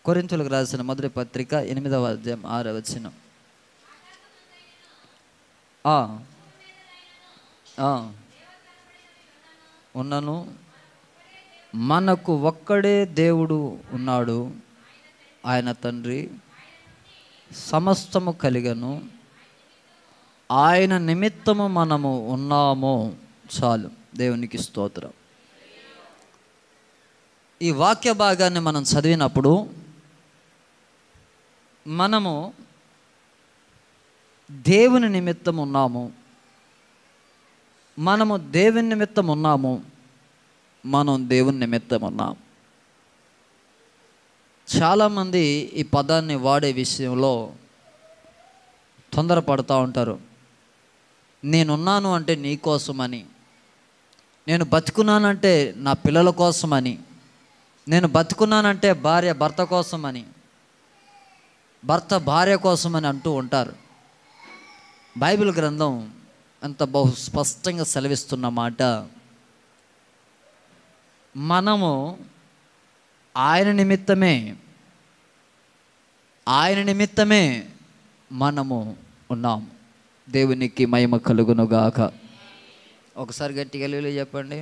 కొరింతులకు రాసిన మొదటి పత్రిక ఎనిమిదవ అధ్యాయం ఆరవ వచనం ఆ, ఆ, ఉన్నను మనకు ఒక్కడే దేవుడు ఉన్నాడు ఆయన తండ్రి సమస్తము కలిగను ఆయన నిమిత్తము మనము ఉన్నాము చాలు దేవునికి స్తోత్రం ఈ వాక్య భాగాన్ని మనం చదివినప్పుడు మనము దేవుని నిమిత్తం ఉన్నాము మనము దేవుని నిమిత్తం ఉన్నాము మనం దేవుని నిమిత్తం ఉన్నాం చాలామంది ఈ పదాన్ని వాడే విషయంలో తొందరపడుతూ ఉంటారు నేనున్నాను అంటే నీ కోసమని నేను బతుకున్నానంటే నా పిల్లల కోసమని నేను బతుకున్నానంటే భార్య భర్త కోసమని భర్త భార్య కోసమని అంటూ ఉంటారు బైబిల్ గ్రంథం అంత బహు స్పష్టంగా సెలవిస్తున్న మాట మనము ఆయన నిమిత్తమే ఆయన నిమిత్తమే మనము ఉన్నాము దేవునికి మహిమ కలుగునుగాక ఒకసారి గట్టిగా హల్లెలూయా చెప్పండి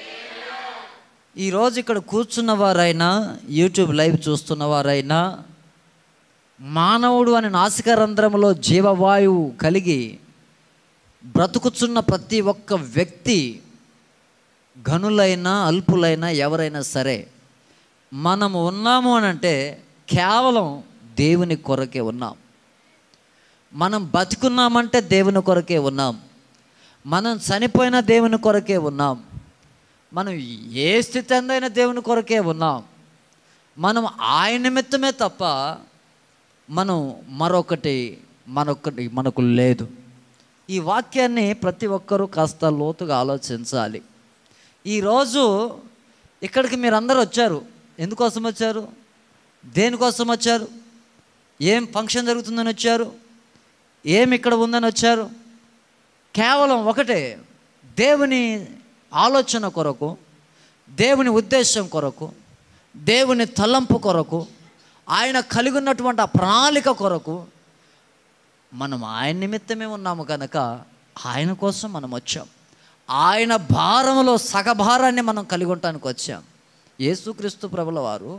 ఈరోజు ఇక్కడ కూర్చున్న వారైనా యూట్యూబ్ లైవ్ చూస్తున్న వారైనా మానవుడు అనే నాసికారంధ్రంలో జీవవాయువు కలిగి బ్రతుకుచున్న ప్రతి ఒక్క వ్యక్తి ఘనులైనా అల్పులైనా ఎవరైనా సరే మనము ఉన్నాము అని అంటే కేవలం దేవుని కొరకే ఉన్నాం మనం బతుకున్నామంటే దేవుని కొరకే ఉన్నాం మనం చనిపోయిన దేవుని కొరకే ఉన్నాం మనం ఏ స్థితి అందైన దేవుని కొరకే ఉన్నాం మనం ఆయన నిమిత్తమే తప్ప మనం మరొకటి మనొకటి మనకు లేదు ఈ వాక్యాన్ని ప్రతి ఒక్కరూ కాస్త లోతుగా ఆలోచించాలి ఈరోజు ఇక్కడికి మీరు అందరూ వచ్చారు ఎందుకోసం వచ్చారు దేనికోసం వచ్చారు ఏం ఫంక్షన్ జరుగుతుందని వచ్చారు ఏం ఇక్కడ ఉందని వచ్చారు కేవలం ఒకటే దేవుని ఆలోచన కొరకు దేవుని ఉద్దేశం కొరకు దేవుని తలంపు కొరకు ఆయన కలిగి ఉన్నటువంటి ఆ ప్రణాళిక కొరకు మనం ఆయన నిమిత్తమే ఉన్నాము కనుక ఆయన కోసం మనం వచ్చాం ఆయన భారంలో సగభారాన్ని మనం కలిగి ఉండటానికి వచ్చాం యేసుక్రీస్తు ప్రభుల వారు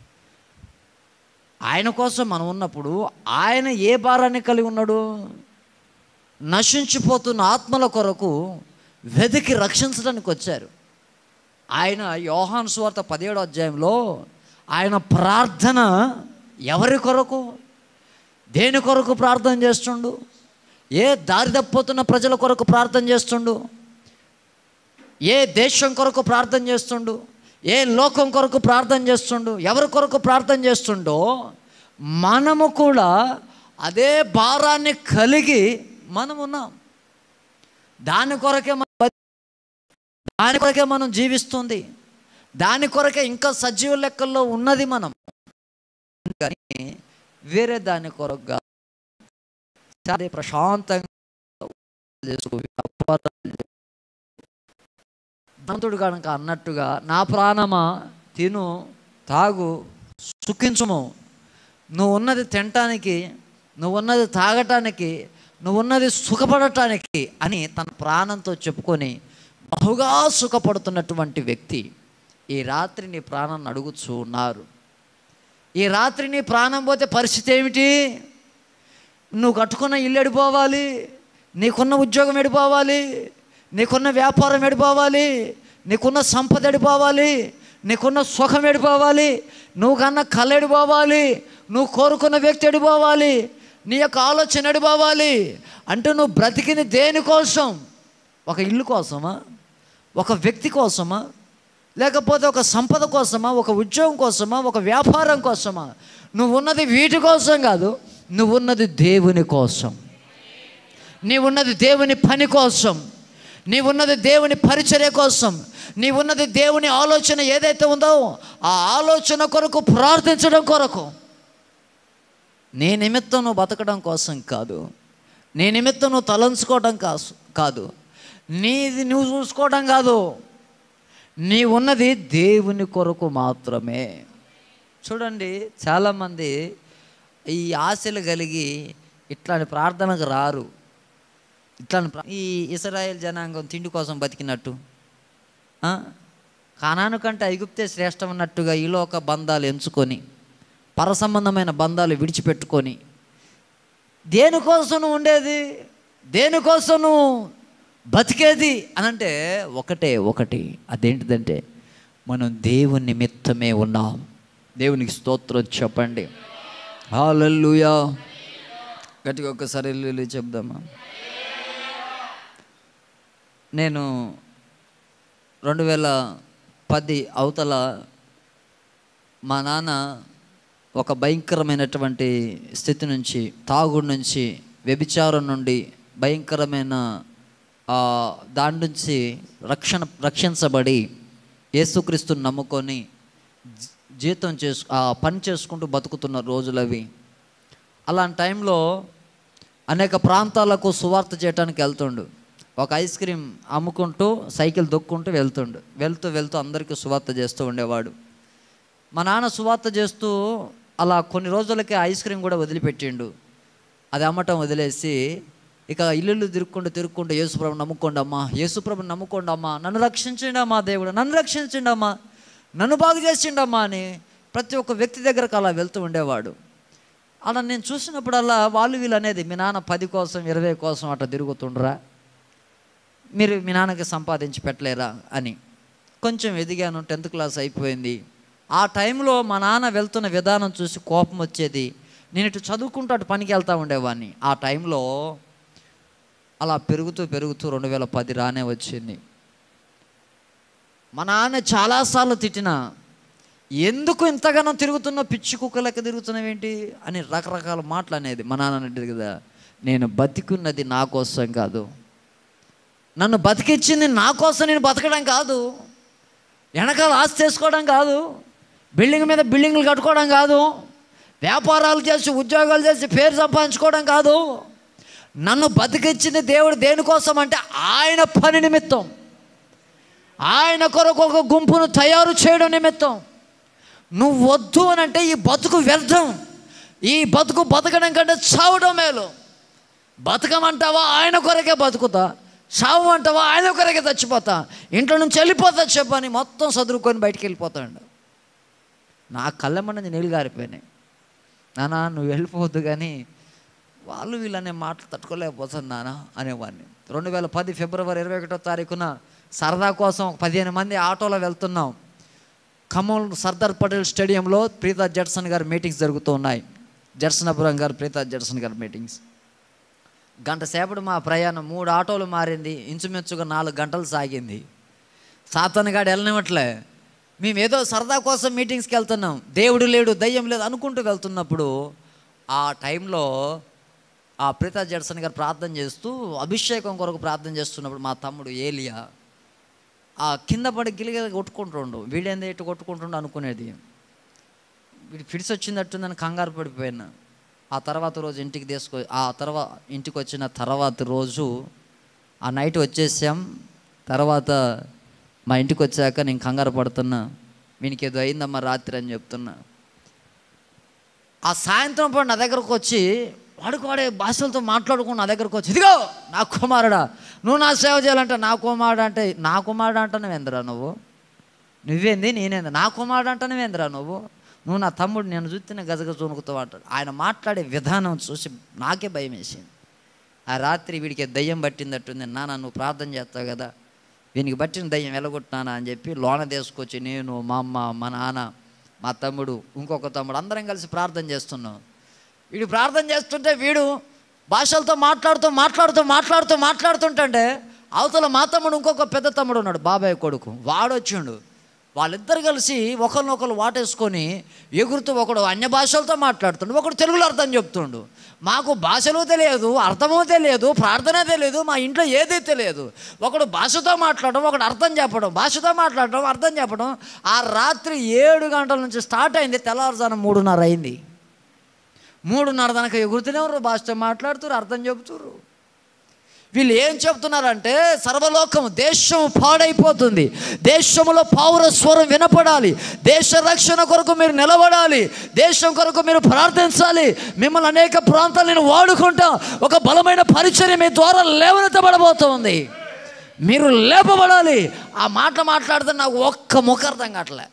ఆయన కోసం మనం ఉన్నప్పుడు ఆయన ఏ భారాన్ని కలిగి ఉన్నాడు నశించిపోతున్న ఆత్మల కొరకు వెతికి రక్షించడానికి వచ్చారు ఆయన యోహాన్ సువార్త పదిహేడో అధ్యాయంలో ఆయన ప్రార్థన ఎవరి కొరకు దేని కొరకు ప్రార్థన చేస్తుండు ఏ దారి తప్పిపోతున్న ప్రజల కొరకు ప్రార్థన చేస్తుండు ఏ దేశం కొరకు ప్రార్థన చేస్తుండు ఏ లోకం కొరకు ప్రార్థన చేస్తుండు ఎవరి కొరకు ప్రార్థన చేస్తుండో మనము కూడా అదే భారాన్ని కలిగి మనం ఉన్నాం దాని కొరకే మనం బతి- దాని కొరకే మనం జీవిస్తుంది దాని కొరకే ఇంకా సజీవ లెక్కల్లో ఉన్నది మనం కానీ వేరే దాని కొరకు కాదు. చాలా ప్రశాంతంగా చేసుకో, వ్యాపారాలు చేసుకో. ధనవంతుడు కనుక అన్నట్టుగా నా ప్రాణమా తిను తాగు సుఖించుము నువ్వు ఉన్నది తినటానికి నువ్వు ఉన్నది తాగటానికి నువ్వు ఉన్నది సుఖపడటానికి అని తన ప్రాణంతో చెప్పుకొని బహుగా సుఖపడుతున్నటువంటి వ్యక్తి ఈ రాత్రి నీ ప్రాణాన్ని అడుగుచూ ఉన్నారు ఈ రాత్రి నీ ప్రాణం పోతే పరిస్థితి ఏమిటి నువ్వు కట్టుకున్న ఇల్లు ఎడిపోవాలి నీకున్న ఉద్యోగం ఎడిపోవాలి నీకున్న వ్యాపారం ఎడిపోవాలి నీకున్న సంపద ఎడిపోవాలి నీకున్న సుఖం ఎడిపోవాలి నువ్వు కన్న కళ ఎడిపోవాలి నువ్వు కోరుకున్న వ్యక్తి ఎడిపోవాలి నీ యొక్క ఆలోచన ఎడిపోవాలి అంటే నువ్వు బ్రతికిన దేనికోసం ఒక ఇల్లు కోసమా ఒక వ్యక్తి కోసమా లేకపోతే ఒక సంపద కోసమా ఒక ఉద్యోగం కోసమా ఒక వ్యాపారం కోసమా నువ్వు ఉన్నది వీటి కోసం కాదు నువ్వు ఉన్నది దేవుని కోసం నీవున్నది దేవుని పని కోసం నీవున్నది దేవుని పరిచర్య కోసం నీవున్నది దేవుని ఆలోచన ఏదైతే ఉందో ఆ ఆలోచన కొరకు ప్రార్థించడం కొరకు నీ నిమిత్తం నువ్వు బతకడం కోసం కాదు నీ నిమిత్తం నువ్వు తలంచుకోవడం కాసు కాదు నీది నువ్వు చూసుకోవడం కాదు నీ ఉన్నది దేవుని కొరకు మాత్రమే చూడండి చాలామంది ఈ ఆశలు కలిగి ఇట్లాంటి ప్రార్థనకు రారు ఇట్లాంటి ప్రా- ఈ ఇస్రాయేల్ జనాంగం తిండి కోసం బతికినట్టు ఆ? కానాను కంటే ఐగుప్తే శ్రేష్టం అన్నట్టుగా ఈలోక బంధాలు ఎంచుకొని పరసంబంధమైన బంధాలు విడిచిపెట్టుకొని దేనికోసం నువ్వు ఉండేది దేనికోసం నువ్వు బతికేది అని అంటే ఒకటే ఒకటి అదేంటిదంటే మనం దేవుని నిమిత్తమే ఉన్నాం దేవునికి స్తోత్రం చెప్పండి హాలూయా గట్టిగా ఒక్కసారి హల్లెలూయా చెప్దామా నేను రెండు వేల పది అవతల మా నాన్న ఒక భయంకరమైనటువంటి స్థితి నుంచి తాగుడు నుంచి వ్యభిచారం నుండి భయంకరమైన ఆ, దాని నుంచి రక్షణ రక్షించబడి యేసుక్రీస్తుని నమ్ముకొని జీ- జీతం చేసు ఆ పని చేసుకుంటూ బతుకుతున్న రోజులు అవి అలాంటి టైంలో అనేక ప్రాంతాలకు సువార్త చేయడానికి వెళ్తుండు ఒక ఐస్ క్రీమ్ అమ్ముకుంటూ సైకిల్ దొక్కుంటూ వెళ్తుండు వెళ్తూ వెళ్తూ అందరికీ సువార్త చేస్తూ ఉండేవాడు మా నాన్న సువార్త చేస్తూ అలా కొన్ని రోజులకే ఐస్ క్రీమ్ కూడా వదిలిపెట్టిండు అది అమ్మటం వదిలేసి ఇక ఇల్లు తిరుక్కుంటూ తిరుక్కుంటూ యేసుప్రభు నమ్ముకోండి అమ్మా యేసుప్రభు నమ్ముకోండి అమ్మా నన్ను రక్షించండి అమ్మా దేవుడు నన్ను రక్షించండి అమ్మా నన్ను బాగు చేసిండు అమ్మా అని ప్రతి ఒక్క వ్యక్తి దగ్గరకు అలా వెళ్తూ ఉండేవాడు అలా నేను చూసినప్పుడల్లా వాళ్ళు వీళ్ళు అనేది మీ నాన్న పది కోసం ఇరవై కోసం అట్లా తిరుగుతుండ్రా మీరు మీ నాన్నకి సంపాదించి పెట్టలేరా అని కొంచెం ఎదిగాను టెన్త్ క్లాస్ అయిపోయింది ఆ టైంలో మా నాన్న వెళ్తున్న విధానం చూసి కోపం వచ్చేది నేను ఇటు చదువుకుంటూ అటు పనికి వెళ్తూ ఉండేవాడిని ఆ టైంలో అలా పెరుగుతూ పెరుగుతూ రెండు వేల పది రానే వచ్చింది మా నాన్న చాలాసార్లు తిట్టిన ఎందుకు ఇంతగానో తిరుగుతున్నావు పిచ్చి కుక్క లెక్క తిరుగుతున్నావేంటి అని రకరకాల మాటలు అనేది మా నాన్న అనేది కదా నేను బతికున్నది నా కోసం కాదు నన్ను బతికిచ్చింది నా కోసం నేను బతకడం కాదు వెనకాల ఆస్తి చేసుకోవడం కాదు బిల్డింగ్ మీద బిల్డింగ్లు కట్టుకోవడం కాదు వ్యాపారాలు చేసి ఉద్యోగాలు చేసి పేరు సంపాదించుకోవడం కాదు నన్ను బతికిచ్చింది దేవుడు దేనికోసం అంటే ఆయన పని నిమిత్తం ఆయన కొరకు ఒక గుంపును తయారు చేయడం నిమిత్తం నువ్వు వద్దు అని అంటే ఈ బతుకు వ్యర్థం ఈ బతుకు బతకడం కంటే చావడం మేలు బతకమంటావా ఆయన కొరకే బతుకుతా చావు అంటావా ఆయన కొరకే చచ్చిపోతా ఇంట్లో నుంచి వెళ్ళిపోతా చెప్పని మొత్తం చదువుకొని బయటికి వెళ్ళిపోతాడు నా కళ్ళ నుంచి నీళ్ళు గారిపోయినాయి నానా నువ్వు వెళ్ళిపోవద్దు కానీ వాళ్ళు వీళ్ళనే మాటలు తట్టుకోలేకపోతుంది నాన్న అనేవాడిని రెండు వేల పది ఫిబ్రవరి ఇరవై ఒకటో తారీఖున సరదా కోసం ఒక పదిహేను మంది ఆటోలో వెళ్తున్నాం ఖమ్మం సర్దార్ పటేల్ స్టేడియంలో ప్రీతా జడ్సన్ గారి మీటింగ్స్ జరుగుతూ ఉన్నాయి జడ్సనపురం గారు ప్రీతా జడ్సన్ గారి మీటింగ్స్ గంట సేపటి మా ప్రయాణం మూడు ఆటోలు మారింది ఇంచుమించుగా నాలుగు గంటలు సాగింది సాతనగాడు వెళ్ళనివ్వట్లే మేము ఏదో సరదా కోసం మీటింగ్స్కి వెళ్తున్నాం దేవుడు లేడు దయ్యం లేదు అనుకుంటూ వెళ్తున్నప్పుడు ఆ టైంలో ఆ ప్రీతా జడ్సన్ గారు ప్రార్థన చేస్తూ అభిషేకం కొరకు ప్రార్థన చేస్తున్నప్పుడు మా తమ్ముడు ఏలియా ఆ కింద పడి గిలిగిలి కొట్టుకుంటుండు వీడేంది ఇటు కొట్టుకుంటుండు అనుకునేది వీడు ఫిడిసి వచ్చిందట్టుందని కంగారు పడిపోయాను ఆ తర్వాత రోజు ఇంటికి తీసుకొ ఆ తర్వాత ఇంటికి వచ్చిన తర్వాత రోజు ఆ నైట్ వచ్చేసాం తర్వాత మా ఇంటికి వచ్చాక నేను కంగారు పడుతున్నా వీనికి ఏదో అయిందమ్మా రాత్రి అని చెప్తున్నా ఆ సాయంత్రం పూట నా దగ్గరకు వచ్చి వాడికి వాడే భాషలతో మాట్లాడుకుని నా దగ్గరకు వచ్చి ఇదిగో నా కుమారుడా నువ్వు నా సేవ చేయాలంటే నా కుమారుడు అంటే నా కుమారుడు అంటున్నావేంద్రా నువ్వు నువ్వేంది నేనేంది నా కుమారుడు అంటున్నావేంద్రా నువ్వు నువ్వు నా తమ్ముడు నేను చూస్తేనే గజగజ వణుకుతావు అంటాడు ఆయన మాట్లాడే విధానం చూసి నాకే భయం వేసింది ఆ రాత్రి వీడికి దయ్యం పట్టిందట్టుంది నాన్న నువ్వు ప్రార్థన చేస్తావు కదా వీనికి పట్టిన దయ్యం వెళ్ళగొట్టినానా అని చెప్పి లోన తీసుకొచ్చి నేను మా అమ్మ మా నాన్న మా తమ్ముడు ఇంకొక తమ్ముడు అందరం కలిసి ప్రార్థన చేస్తున్నాం వీడు ప్రార్థన చేస్తుంటే వీడు భాషలతో మాట్లాడుతూ మాట్లాడుతూ మాట్లాడుతూ మాట్లాడుతుంటే అవతల మా తమ్ముడు ఇంకొక పెద్ద తమ్ముడు ఉన్నాడు బాబాయ్ కొడుకు వాడు వచ్చిండు వాళ్ళిద్దరు కలిసి ఒకరినొకరు వాటేసుకొని ఎగురుతూ ఒకడు అన్య భాషలతో మాట్లాడుతుండు ఒకడు తెలుగులో అర్థం చెప్తుండు మాకు భాషలు తెలియదు అర్థమూ తెలియదు ప్రార్థన తెలియదు మా ఇంట్లో ఏదీ తెలియదు ఒకడు భాషతో మాట్లాడడం ఒకడు అర్థం చెప్పడం భాషతో మాట్లాడడం అర్థం చెప్పడం ఆ రాత్రి ఏడు గంటల నుంచి స్టార్ట్ అయింది తెల్లవారుజానం మూడున్నర అయింది మూడున్నర దాకా ఎగురుతూనే ఉన్నారు భాషతో మాట్లాడుతున్నారు అర్థం చెబుతున్నారు వీళ్ళు ఏం చెప్తున్నారంటే సర్వలోకం దేశం పాడైపోతుంది దేశంలో పావుర స్వరం వినపడాలి దేశ రక్షణ కొరకు మీరు నిలబడాలి దేశం కొరకు మీరు ప్రార్థించాలి మిమ్మల్ని అనేక ప్రాంతాలు నేను వాడుకుంటా ఒక బలమైన పరిచర్య మీ ద్వారా లేవనెత్తబడబోతోంది మీరు లేపబడాలి ఆ మాట మాట్లాడితే నాకు ఒక్క ముఖ అర్థం కావట్లే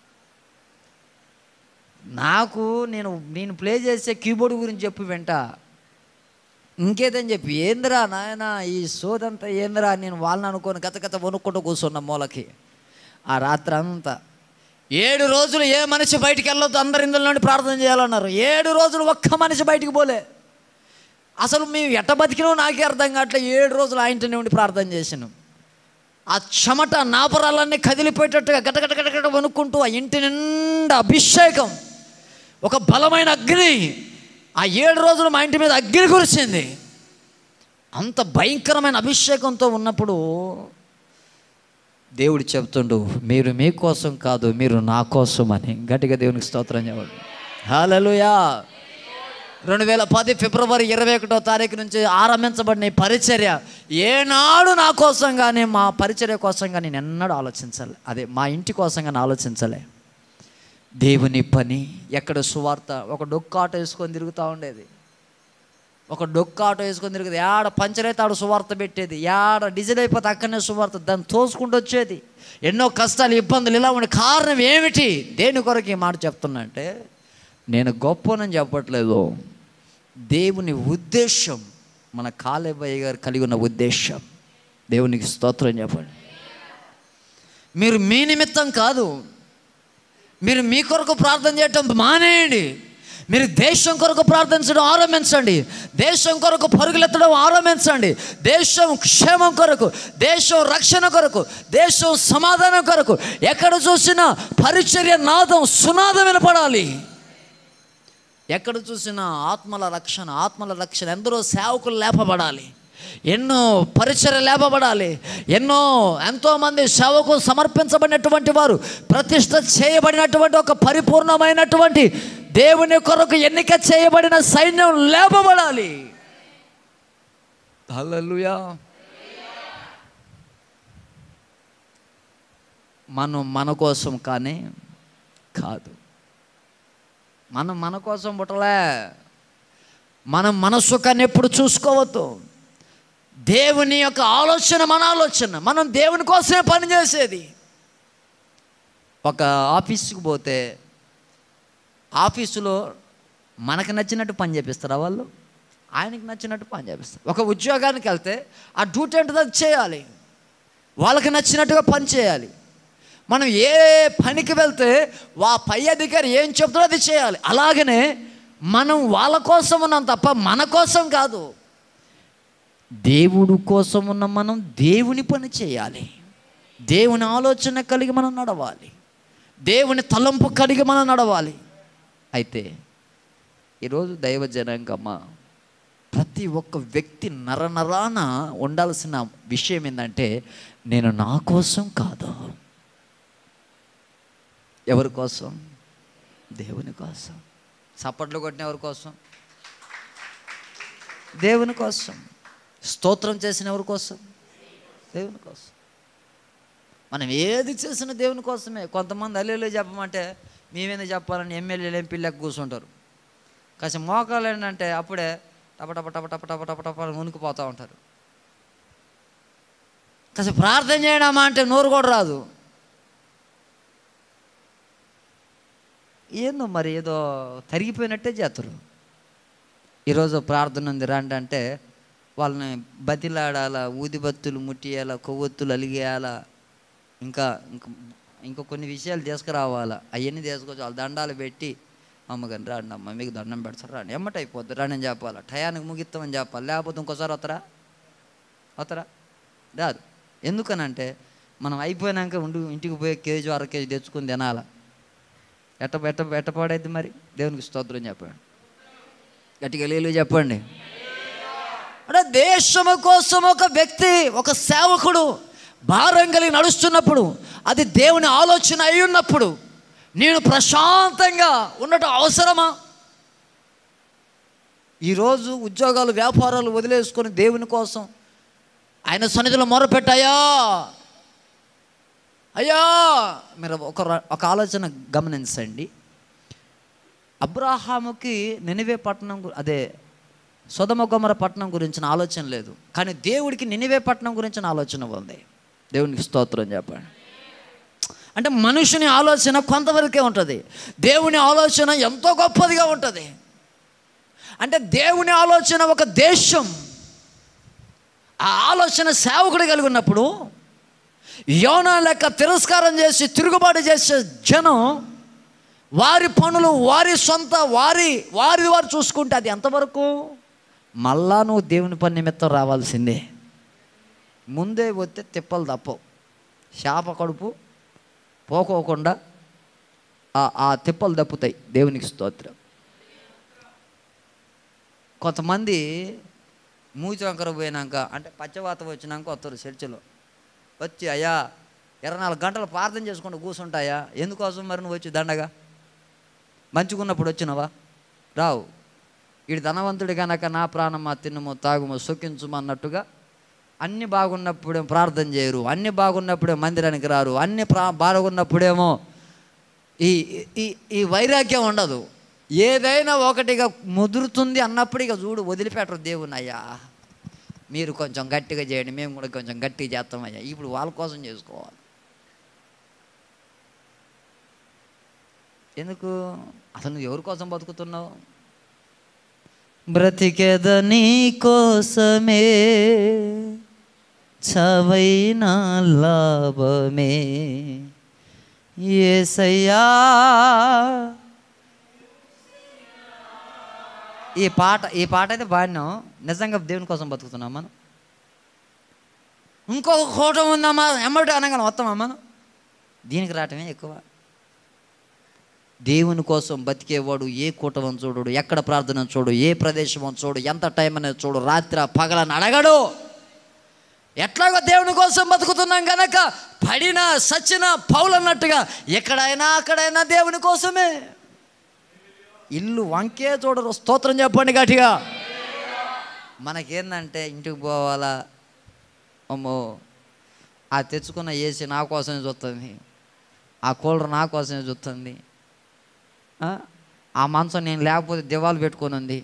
నాకు నేను నేను ప్లే చేసే కీబోర్డ్ గురించి చెప్పి వెంట ఇంకేదని చెప్పి ఏందిరా నాయన ఈ సోదంతా ఏందిరా నేను వాళ్ళని అనుకోని గత గత వణుక్కుంటూ కూర్చున్న మూలకి ఆ రాత్రి అంతా ఏడు రోజులు ఏ మనిషి బయటికి వెళ్ళొద్దు అందరి ఇందులో నుండి ప్రార్థన చేయాలన్నారు ఏడు రోజులు ఒక్క మనిషి బయటికి పోలే అసలు మేము ఎట్ట బతికినో నాకే అర్థం కావట్లే ఏడు రోజులు ఆ ఇంటి నుండి ప్రార్థన చేసినాం ఆ చెమట నాపరాలన్నీ కదిలిపోయేటట్టుగా గటగట గటగట వణుక్కుంటూ ఆ ఇంటి నిండా అభిషేకం ఒక బలమైన అగ్ని ఆ ఏడు రోజులు మా ఇంటి మీద అగ్ని కురిసింది అంత భయంకరమైన అభిషేకంతో ఉన్నప్పుడు దేవుడు చెప్తుండు మీరు మీకోసం కాదు మీరు నా కోసం అని గట్టిగా దేవునికి స్తోత్రం చెప్పండి హాలలుయా రెండు వేల పది ఫిబ్రవరి ఇరవై ఒకటో తారీఖు నుంచి ఆరంభించబడిన ఈ పరిచర్య ఏనాడు నా కోసం కానీ మా పరిచర్య కోసం కానీ నేను ఎన్నడూ ఆలోచించాలి అదే మా ఇంటి కోసం కానీ ఆలోచించలే దేవుని పని ఎక్కడ సువార్త ఒక డొక్కు ఆటో వేసుకొని తిరుగుతూ ఉండేది ఒక డొక్కు ఆటో వేసుకొని తిరుగుతుంది ఏడ పంచర్ అయితే ఆడ సువార్త పెట్టేది ఏడ డీజిల్ అయిపోతే అక్కడనే సువార్త దాన్ని తోసుకుంటూ వచ్చేది ఎన్నో కష్టాలు ఇబ్బందులు ఇలా ఉండే కారణం ఏమిటి దేని కొరకు ఈ మాట చెప్తున్నా అంటే నేను గొప్పనని చెప్పట్లేదు దేవుని ఉద్దేశం మన కాలేబయ్య గారు కలిగి ఉన్న ఉద్దేశం దేవునికి స్తోత్రం చెప్పండి మీరు మీ నిమిత్తం కాదు మీరు మీ కొరకు ప్రార్థన చేయటం మానేయండి మీరు దేశం కొరకు ప్రార్థించడం ఆరంభించండి దేశం కొరకు పరుగులెత్తడం ఆరంభించండి దేశం క్షేమం కొరకు దేశం రక్షణ కొరకు దేశం సమాధానం కొరకు ఎక్కడ చూసినా పరిచర్య నాదం సునాదం వినపడాలి ఎక్కడ చూసినా ఆత్మల రక్షణ ఆత్మల రక్షణ ఎందరో సేవకులు లేపబడాలి ఎన్నో పరిచయ లేపబడాలి ఎన్నో ఎంతోమంది సేవకు సమర్పించబడినటువంటి వారు ప్రతిష్ట చేయబడినటువంటి ఒక పరిపూర్ణమైనటువంటి దేవుని కొరకు ఎన్నిక చేయబడిన సైన్యం లేపబడాలి హల్లెలూయా మనం మన కోసం కానీ కాదు మనం మన కోసం పుట్టలే మనం మన సుఖాన్ని ఎప్పుడు చూసుకోవద్దు దేవుని యొక్క ఆలోచన మన ఆలోచన మనం దేవుని కోసమే పనిచేసేది ఒక ఆఫీస్కి పోతే ఆఫీసులో మనకు నచ్చినట్టు పని చేపిస్తారా వాళ్ళు ఆయనకి నచ్చినట్టు పని చేపిస్తారు ఒక ఉద్యోగానికి వెళ్తే ఆ డ్యూటీ ఏంటో అది చేయాలి వాళ్ళకి నచ్చినట్టుగా పని చేయాలి మనం ఏ పనికి వెళ్తే వా పై అధికారి ఏం చెప్తారో అది చేయాలి అలాగనే మనం వాళ్ళ కోసం ఉన్నాం తప్ప మన కోసం కాదు దేవుడు కోసం ఉన్న మనం దేవుని పని చేయాలి దేవుని ఆలోచన కలిగి మనం నడవాలి దేవుని తలంపు కలిగి మనం నడవాలి అయితే ఈరోజు దైవ జనాంగమ్మ ప్రతి ఒక్క వ్యక్తి నరనరాన ఉండాల్సిన విషయం ఏంటంటే నేను నా కోసం కాదు ఎవరి కోసం దేవుని కోసం చప్పట్లు కొట్టిన ఎవరి కోసం దేవుని కోసం స్తోత్రం చేసిన ఎవరి కోసం దేవుని కోసం మనం ఏది చేసినా దేవుని కోసమే కొంతమంది అల్లెలు చెప్పమంటే మేమేందుకు చెప్పాలని ఎమ్మెల్యేలు ఎంపీలకు కూర్చుంటారు కాసి మోకాలు ఏంటంటే అప్పుడే టప టప టప టప టప టప టప అని మునిగిపోతూ ఉంటారు కాసి ప్రార్థన చేయడమా అంటే నోరు కూడా రాదు ఏందో మరి ఏదో తరిగిపోయినట్టే చేస్తారు ఈరోజు ప్రార్థన ఉంది రండి అంటే వాళ్ళని బతిలాడాల ఊదిబత్తులు ముట్టియాల కొవ్వొత్తులు అలిగేయాల ఇంకా ఇంకా ఇంకా కొన్ని విషయాలు తీసుకురావాలా అవన్నీ తీసుకొచ్చి వాళ్ళ దండాలు పెట్టి అమ్మగారిని రాండి అమ్మ మీకు దండం పెడతారు రాండి ఎమ్మట అయిపోద్ది రాండి అని చెప్పాలి టయానికి ముగిస్తామని చెప్పాలి లేకపోతే ఇంకోసారి వస్తారా వస్తారా రాదు ఎందుకనంటే మనం అయిపోయినాక ఉండి ఇంటికి పోయి కేజీ అర కేజీ తెచ్చుకొని తినాల ఎట్ట ఎట్ట ఎట్ట పాడైద్ది మరి దేవునికి స్తోత్రం చెప్పండి గట్టిగా లేలు చెప్పండి అంటే దేశము కోసం ఒక వ్యక్తి ఒక సేవకుడు భారం కలిగి నడుస్తున్నప్పుడు అది దేవుని ఆలోచన అయి ఉన్నప్పుడు నేను ప్రశాంతంగా ఉండటం అవసరమా ఈరోజు ఉద్యోగాలు వ్యాపారాలు వదిలేసుకొని దేవుని కోసం ఆయన సన్నిధిలో మొరపెట్టాయా అయ్యా మీరు ఒక ర- ఒక ఆలోచన గమనించండి అబ్రాహాముకి నినివే పట్టణం గు- అదే సొదమ గొమర పట్టణం గురించిన ఆలోచన లేదు కానీ దేవుడికి నినివే పట్టణం గురించిన ఆలోచన ఉంది దేవునికి స్తోత్రం చెప్పండి అంటే మనుషుని ఆలోచన కొంతవరకే ఉంటుంది దేవుని ఆలోచన ఎంతో గొప్పదిగా ఉంటుంది అంటే దేవుని ఆలోచన ఒక దేశం ఆ ఆలోచన సేవకుడు కలిగి ఉన్నప్పుడు యోనా లెక్క తిరస్కారం చేసి తిరుగుబాటు చేసే జనం వారి పనులు వారి సొంత వారి వారి వారు చూసుకుంటే అది ఎంతవరకు మళ్ళా నువ్వు దేవుని పని నిమిత్తం రావాల్సిందే ముందే వస్తే తిప్పలు తప్పవు శాప కడుపు పోకోకుండా ఆ ఆ తిప్పలు తప్పుతాయి దేవునికి స్తోత్రం కొంతమంది మూతి వంకర పోయినాక అంటే పచ్చవాతం వచ్చినాక వస్తారు చర్చిలో వచ్చి అయ్యా ఇరవై నాలుగు గంటలు ప్రార్థన చేసుకుంటూ కూర్చుంటాయా ఎందుకోసం మరి నువ్వు వచ్చి దండగా మంచుకున్నప్పుడు వచ్చినవా రావు వీడు ధనవంతుడి కనుక నా ప్రాణమా తిన్నము తాగుము సుఖించుము అన్నట్టుగా అన్ని బాగున్నప్పుడే ప్రార్థన చేయరు అన్ని బాగున్నప్పుడే మందిరానికి రారు అన్ని ప్రా బాగున్నప్పుడేమో ఈ ఈ ఈ వైరాగ్యం ఉండదు ఏదైనా ఒకటిగా ముదురుతుంది అన్నప్పుడు ఇక చూడు వదిలిపెట్టరు దేవుని అయ్యా మీరు కొంచెం గట్టిగా చేయండి మేము కూడా కొంచెం గట్టిగా చేస్తాం అయ్యా ఇప్పుడు వాళ్ళ కోసం చేసుకోవాలి ఎందుకు అసలు నువ్వు ఎవరి కోసం బతుకుతున్నావు బ్రతికేద నీ కోసమే చవైన లాభమే ఏసయ్యా ఈ పాట ఈ పాట అయితే పాడినాం నిజంగా దేవుని కోసం బతుకుతున్నాం మనం ఇంకొక కూటం ఉందమ్మా ఎమ్మటి అనగానే వస్తామా మనం దీనికి రావటమే ఎక్కువ దేవుని కోసం బతికేవాడు ఏ కూటమని చూడడు ఎక్కడ ప్రార్థన చూడు ఏ ప్రదేశం అని చూడు ఎంత టైం అనేది చూడు రాత్రి పగలని అడగడు ఎట్లాగో దేవుని కోసం బతుకుతున్నాం గనక పడిన సచిన పౌలన్నట్టుగా ఎక్కడైనా అక్కడైనా దేవుని కోసమే ఇల్లు వంకే చూడరు స్తోత్రం చెప్పండి గట్టిగా మనకేందంటే ఇంటికి పోవాలా అమ్మో ఆ తెచ్చుకున్న ఏసీ నా కోసమే చూస్తుంది ఆ కూలర్ నా కోసమే చూస్తుంది ఆ, ఆ మంచం నేను లేకపోతే దివాలు పెట్టుకొని ఉంది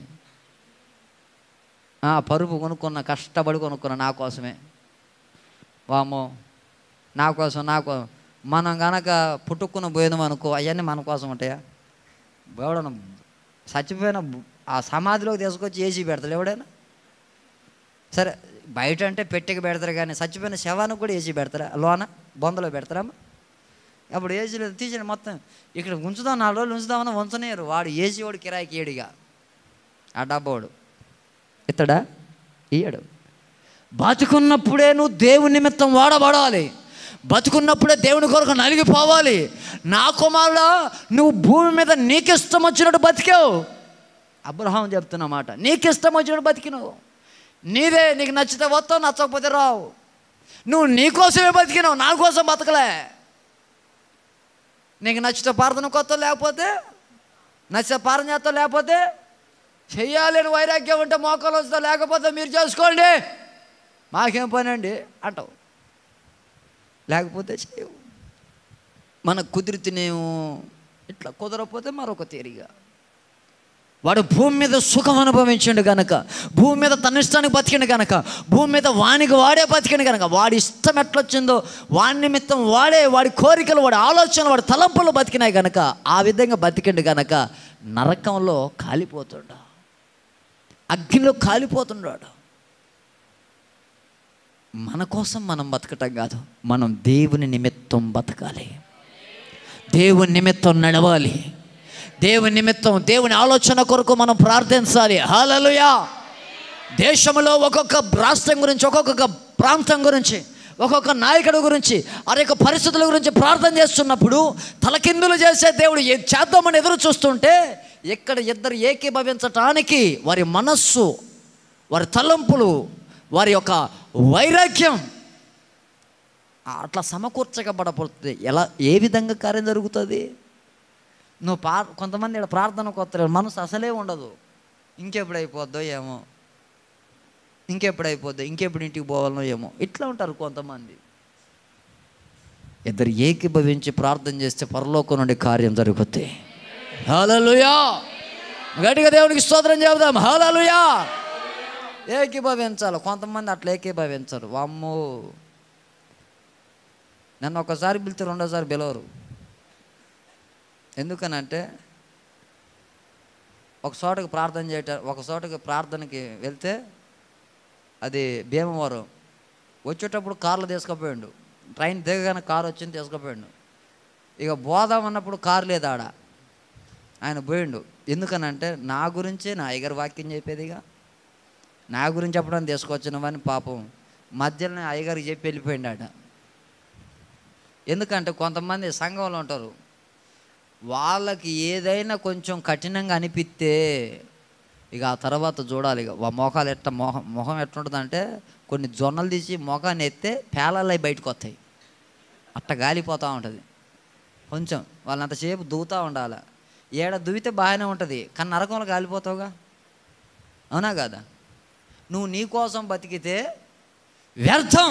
ఆ, పరుపు కొనుక్కున్న కష్టపడి కొనుక్కున్న నా కోసమే వామో నా కోసం నా కోసం మనం గనక పుట్టుకున్న పోయినాం అనుకో అవన్నీ మన కోసం ఉంటాయా ఎవడన్నా చచ్చిపోయిన బు- ఆ సమాధిలోకి తీసుకొచ్చి ఏసీ పెడతాడు ఎవడైనా సరే బయట అంటే పెట్టెకి పెడతారు కానీ చచ్చిపోయిన శవానికి కూడా ఏసీ పెడతారా లోన బొందలో పెడతారమ్మా అప్పుడు ఏసీలో తీసిన మొత్తం ఇక్కడ ఉంచుదాం నాలుగు రోజులు ఉంచుదామని ఉంచనేరు వాడు ఏసీ వాడు కిరాయికి ఏడిగా ఆ డబ్బోడు ఇత్తడా ఇయ్యడు బతుకున్నప్పుడే నువ్వు దేవుని నిమిత్తం వాడబడాలి బతుకున్నప్పుడే దేవుని కొరకు నలిగిపోవాలి నా కుమారుడా నువ్వు భూమి మీద నీకు ఇష్టం వచ్చినట్టు బతికావు అబ్రహాం చెప్తున్నమాట నీకు ఇష్టం వచ్చినట్టు బతికినావు నీదే నీకు నచ్చితే వస్తావు నచ్చకపోతే రావు నువ్వు నీ కోసమే బతికినావు నా కోసం బతకలే నీకు నచ్చితే ప్రార్థన కొత్త లేకపోతే నచ్చితే ప్రార్థన చేస్తా లేకపోతే చెయ్యాలని వైరాగ్యం ఉంటే మోకాలు వస్తా లేకపోతే మీరు చేసుకోండి మాకేం పని అండి అంటావు లేకపోతే చేయవు మనకు కుదిరితేనేమో ఇట్లా కుదరకపోతే మరొక తీరిగా వాడు భూమి మీద సుఖం అనుభవించిండు గనక భూమి మీద తన ఇష్టానికి బతికిండు గనక భూమి మీద వానికి వాడే బతికిండు గనక వాడి ఇష్టం ఎట్లొచ్చిందో వాడి నిమిత్తం వాడే వాడి కోరికలు వాడి ఆలోచనలు వాడి తలంపులు బతికినాయి గనక ఆ విధంగా బతికిండు గనక నరకంలో కాలిపోతుండ అగ్నిలో కాలిపోతున్నాడు మన కోసం మనం బతకటం కాదు మనం దేవుని నిమిత్తం బతకాలి దేవుని నిమిత్తం నడవాలి దేవుని నిమిత్తం దేవుని ఆలోచన కొరకు మనం ప్రార్థించాలి హాలలుయా దేశంలో ఒక్కొక్క రాష్ట్రం గురించి ఒక్కొక్క ప్రాంతం గురించి ఒక్కొక్క నాయకుడు గురించి ఆ యొక్క పరిస్థితుల గురించి ప్రార్థన చేస్తున్నప్పుడు తలకిందులు చేసే దేవుడు ఏ చేద్దామని ఎదురు చూస్తుంటే ఎక్కడ ఇద్దరు ఏకీభవించటానికి వారి మనస్సు వారి తలంపులు వారి యొక్క వైరాగ్యం అట్లా సమకూర్చకబడబడుతుంది ఎలా ఏ విధంగా కార్యం జరుగుతుంది నువ్వు పా కొంతమంది ఇక్కడ ప్రార్థనకు వస్తారు మనసు అసలే ఉండదు ఇంకెప్పుడు అయిపోద్దో ఏమో ఇంకెప్పుడు అయిపోద్ది ఇంకెప్పుడు ఇంటికి పోవాలనో ఏమో ఇట్లా ఉంటారు కొంతమంది ఇద్దరు ఏకీభవించి ప్రార్థన చేస్తే పరలోకం నుండి కార్యం జరుగుద్ది హల్లెలూయా గట్టిగా దేవునికి స్తోత్రం చెబుదాం హల్లెలూయా ఏకీభవించాలి కొంతమంది అట్లా ఏకీభవించరు వామ్మో నన్ను ఒకసారి పిలిచి రెండోసారి పిలవరు ఎందుకనంటే ఒక చోటకి ప్రార్థన చేయట ఒక చోటకి ప్రార్థనకి వెళ్తే అది భీమవరం వచ్చేటప్పుడు కార్లో తీసుకుపోయాడు ట్రైన్ దిగగానే కారు వచ్చింది తీసుకుపోయాడు ఇక పోదాం అన్నప్పుడు కారు లేదు ఆడ ఆయన పోయిండు ఎందుకనంటే నా గురించే నా అయ్యగారు వాక్యం చెప్పేదిగా నా గురించి చెప్పడానికి తీసుకొచ్చినవని పాపం మధ్యలో అయ్యగారికి చెప్పి వెళ్ళిపోయిండు ఆడ ఎందుకంటే కొంతమంది సంఘంలో ఉంటారు వాళ్ళకి ఏదైనా కొంచెం కఠినంగా అనిపిస్తే ఇక ఆ తర్వాత చూడాలి ఇక వా మొఖాలు ఎట్ట మొహం మొహం ఎట్లుంటుందంటే కొన్ని జొన్నలు తీసి మొఖాన్ని ఎత్తే పేలలు అవి బయటకు వస్తాయి అట్ట గాలిపోతూ ఉంటుంది కొంచెం వాళ్ళంతసేపు దూతూ ఉండాలి ఏడ దువ్వితే బాగానే ఉంటుంది కానీ నరకంలో గాలిపోతావుగా అవునా కాదా నువ్వు నీ కోసం బతికితే వ్యర్థం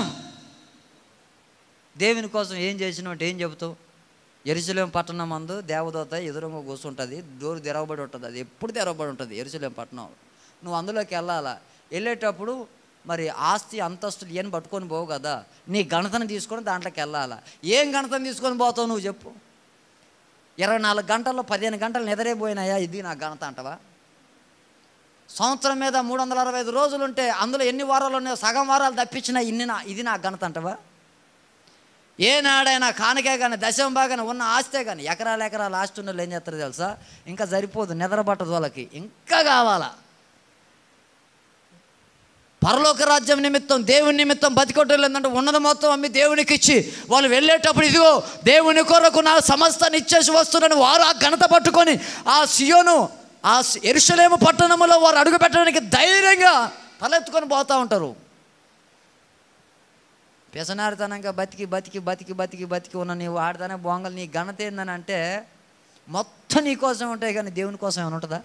దేవుని కోసం ఏం చేసినావు అంటే ఏం చెబుతావు ఎరుసలేం పట్టణం మందు దేవదూత ఎదురుగా కూర్చుంటుంది డోరు తెరవబడి ఉంటుంది అది ఎప్పుడు తెరవబడి ఉంటుంది ఎరుసలేం పట్టణం నువ్వు అందులోకి వెళ్ళాలా వెళ్ళేటప్పుడు మరి ఆస్తి అంతస్తులు ఏం పట్టుకొని పోవు కదా నీ గణతను తీసుకొని దాంట్లోకి వెళ్ళాలా ఏం గణతను తీసుకొని పోతావు నువ్వు చెప్పు ఇరవై నాలుగు గంటల్లో పదిహేను గంటలు నిద్రైపోయినాయా ఇది నా ఘనత అంటవా సంవత్సరం మీద మూడు వందల అరవై ఐదు రోజులు ఉంటే అందులో ఎన్ని వారాలు ఉన్నాయో సగం వారాలు తప్పించిన ఇన్ని నా ఇది నా ఘనత అంటవా ఏనాడైనా కానుకే కానీ దశం బాగానే ఉన్న ఆస్తే కానీ ఎకరాలు ఎకరాలు ఆస్తి ఉన్న వాళ్ళు ఏం చేస్తారు తెలుసా ఇంకా సరిపోదు నిద్రపట్టదు వాళ్ళకి ఇంకా కావాలా పరలోక రాజ్యం నిమిత్తం దేవుని నిమిత్తం బతికొట్టలు ఏంటంటే ఉన్నది మొత్తం అమ్మి దేవునికి ఇచ్చి వాళ్ళు వెళ్ళేటప్పుడు ఇదిగో దేవుని కొరకు నా సమస్తాన్ని ఇచ్చేసి వస్తున్నాను వారు ఆ ఘనత పట్టుకొని ఆ సియోను ఆ ఎరుషలేము పట్టణంలో వారు అడుగు పెట్టడానికి ధైర్యంగా తలెత్తుకొని పోతూ ఉంటారు వ్యసనారితనంగా బతికి బతికి బతికి బతికి బతికి ఉన్న నీవు ఆడతానే బొంగలు నీ ఘనత ఏందని అంటే మొత్తం నీ కోసం ఉంటాయి కానీ దేవుని కోసం ఏమైనా ఉంటుందా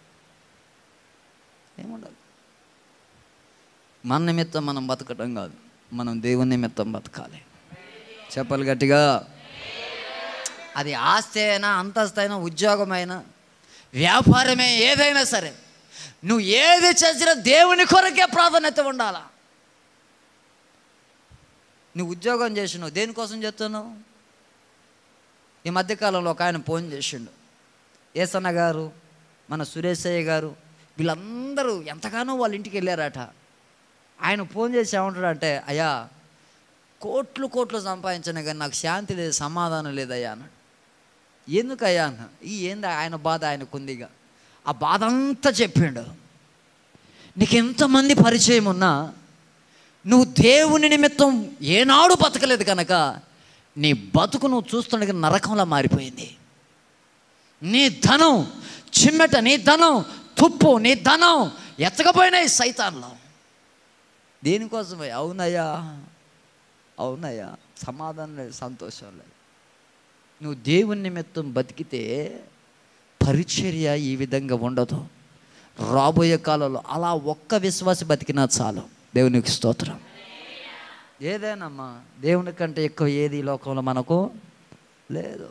ఏముండదు మన నిమిత్తం మనం బతకటం కాదు మనం దేవుని నిమిత్తం బతకాలి చెప్పాలి గట్టిగా అది ఆస్తి అయినా అంతస్తు అయినా ఉద్యోగమైనా వ్యాపారమే ఏదైనా సరే నువ్వు ఏది చేసినా దేవుని కొరకే ప్రాధాన్యత ఉండాలా నువ్వు ఉద్యోగం చేసినావు దేనికోసం చేస్తున్నావు ఈ మధ్యకాలంలో ఒక ఆయన ఫోన్ చేసిండు ఏసన్న గారు మన సురేశయ్య గారు వీళ్ళందరూ ఎంతగానో వాళ్ళ ఇంటికి వెళ్ళారట ఆయన ఫోన్ చేసి ఏమంటాడు అంటే అయ్యా కోట్లు కోట్లు సంపాదించిన కానీ నాకు శాంతి లేదు సమాధానం లేదయ్యా అన్నాడు ఎందుకయ్యా అన్న ఈ ఏంది ఆయన బాధ ఆయనకుందిగా ఆ బాధ అంతా చెప్పిండు నీకు ఎంతమంది పరిచయం ఉన్నా నువ్వు దేవుని నిమిత్తం ఏనాడు బతకలేదు కనుక నీ బతుకు నువ్వు చూస్తుండగా నరకంలా మారిపోయింది నీ ధనం చిమ్మెట నీ ధనం తుప్పు నీ ధనం ఎత్తకపోయినాయి సైతాన్లో దేనికోసమే అవునయ్యా అవునయ్యా సమాధానం లేదు సంతోషం లేదు నువ్వు దేవుని నిమిత్తం బతికితే పరిచర్య ఈ విధంగా ఉండదు రాబోయే కాలంలో అలా ఒక్క విశ్వాసి బతికినా చాలు దేవునికి స్తోత్రం ఏదేనమ్మా దేవుని కంటే ఎక్కువ ఏది ఈ లోకంలో మనకు లేదు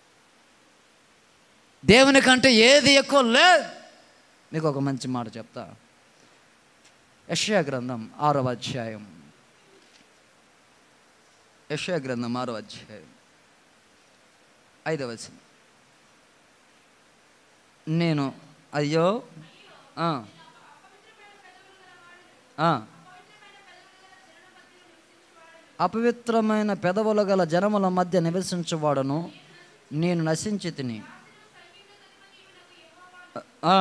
దేవుని కంటే ఏది ఎక్కువ లేదు మీకు ఒక మంచి మాట చెప్తా యషయా గ్రంథం ఆరవ అధ్యాయం యషయా గ్రంథం ఆరవ అధ్యాయం ఐదవ వచనం నేను అయ్యో ఆ, ఆ. అపవిత్రమైన పెదవులు గల జనముల మధ్య నివసించువాడను నేను నశించి తిని ఆ.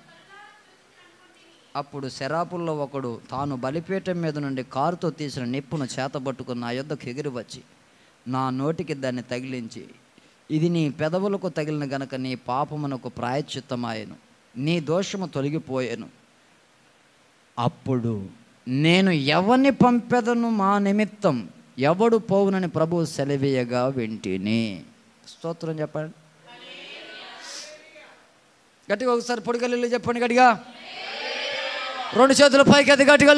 అప్పుడు శరాపుల్లో ఒకడు తాను బలిపీఠం మీద నుండి కారుతో తీసిన నిప్పును చేతబట్టుకుని నా యొద్దకు ఎగిరి వచ్చి నా నోటికి దాన్ని తగిలించి ఇది నీ పెదవులకు తగిలిన గనక నీ పాపమునకు ప్రాయశ్చిత్తమాయను నీ దోషము తొలగిపోయాను అప్పుడు నేను ఎవరిని పంపెదను మా నిమిత్తం ఎవడు పోవునని ప్రభువు సెలవీయగా వింటిని స్తోత్రం చెప్పండి గట్టిగా ఒకసారి పొడిగల్లు చెప్పండి గట్టిగా రెండు చేతులు పైకి ఎత్తి గట్టిగా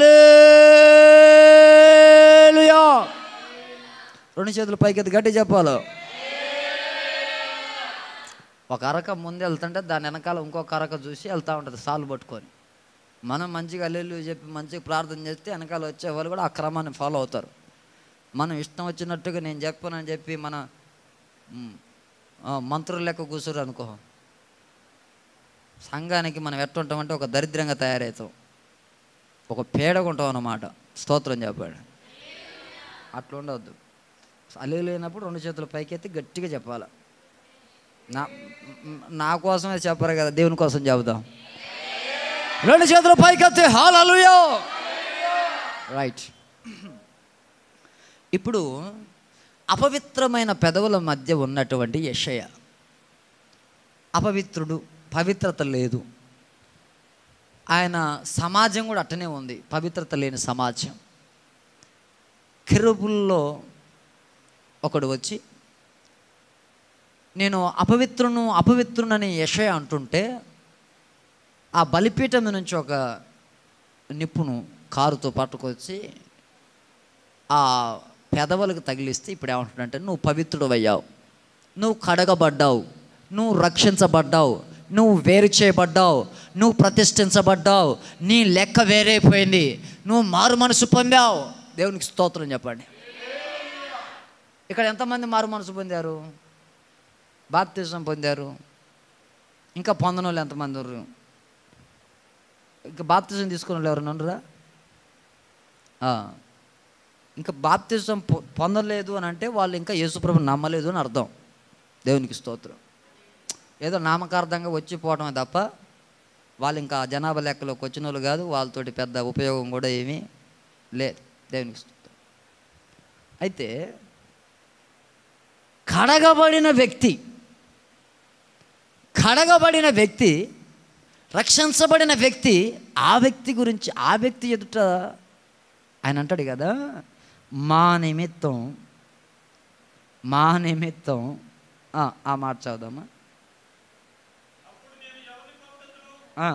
లేలుయా రెండు చేతులు పైకి ఎత్తి గట్టి చెప్పాలి ఒక అరక ముందు వెళ్తుంటే దాని వెనకాల ఇంకొక అరక చూసి వెళ్తూ ఉంటుంది సాలు పట్టుకొని మనం మంచిగా అల్లెలు చెప్పి మంచిగా ప్రార్థన చేస్తే వెనకాల వచ్చే వాళ్ళు కూడా ఆ క్రమాన్ని ఫాలో అవుతారు మనం ఇష్టం వచ్చినట్టుగా నేను చెప్పనని చెప్పి మన మ్, ఆ, మంత్రులు లెక్క కూర్చోరు అనుకో సంఘానికి మనం ఎట్టుంటామంటే ఒక దరిద్రంగా తయారవుతాం ఒక పేడగా ఉంటాం అన్నమాట స్తోత్రం చెప్పాడు అట్లా ఉండవద్దు అల్లు లేనప్పుడు రెండు చేతులు పైకెత్తి గట్టిగా చెప్పాలి నా మ్, నా కోసమే చెప్పరు కదా దేవుని కోసం చెబుదాం రెండు చేతులు పైకెత్తి హాలలుయో రైట్ ఇప్పుడు అపవిత్రమైన పెదవుల మధ్య ఉన్నటువంటి యషయ అపవిత్రుడు పవిత్రత లేదు ఆయన సమాజం కూడా అట్టనే ఉంది పవిత్రత లేని సమాజం కెరుబుల్లో ఒకడు వచ్చి నేను అపవిత్రును అపవిత్రునని యషయ అంటుంటే ఆ బలిపీఠం నుంచి ఒక నిప్పును కారుతో పట్టుకొచ్చి ఆ పెదవులకు తగిలిస్తే ఇప్పుడు ఏమంటున్నాడంటే నువ్వు పవిత్రుడు అయ్యావు నువ్వు కడగబడ్డావు నువ్వు రక్షించబడ్డావు నువ్వు వేరు చేయబడ్డావు నువ్వు ప్రతిష్ఠించబడ్డావు నీ లెక్క వేరైపోయింది నువ్వు మారు మనసు పొందావు దేవునికి స్తోత్రం చెప్పండి ఇక్కడ ఎంతమంది మారు మనసు పొందారు బాప్తిజం పొందారు ఇంకా పొందని వాళ్ళు ఎంతమంది ఉన్నారు ఇంకా బాప్తిజం తీసుకున్న వాళ్ళు ఎవరైనా ఉన్నారా ఆ. ఇంకా బాప్తిజం పొ- పొందలేదు అని అంటే వాళ్ళు ఇంకా యేసుప్రభు నమ్మలేదు అని అర్థం దేవునికి స్తోత్రం ఏదో నామకార్థంగా వచ్చిపోవడమే తప్ప వాళ్ళు ఇంకా ఆ జనాభా లెక్కలోకి వచ్చిన వాళ్ళు కాదు వాళ్ళతోటి పెద్ద ఉపయోగం కూడా ఏమీ లేదు దేవునికి స్తోత్రం అయితే కడగబడిన వ్యక్తి కడగబడిన వ్యక్తి రక్షించబడిన వ్యక్తి ఆ వ్యక్తి గురించి ఆ వ్యక్తి ఎదుట ఆయన అంటాడు కదా మా నిమిత్తం మా నిమిత్తం ఆ, ఆ మాట చదుదామా ఆ.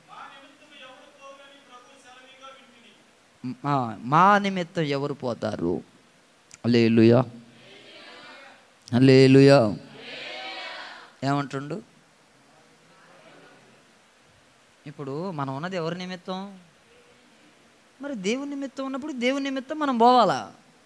ఆ, మా నిమిత్తం ఎవరు పోతారు లేలుయా లేలుయా ఏమంటుండు ఇప్పుడు మనం ఉన్నది ఎవరి నిమిత్తం మరి దేవుని నిమిత్తం ఉన్నప్పుడు దేవుని నిమిత్తం మనం పోవాలా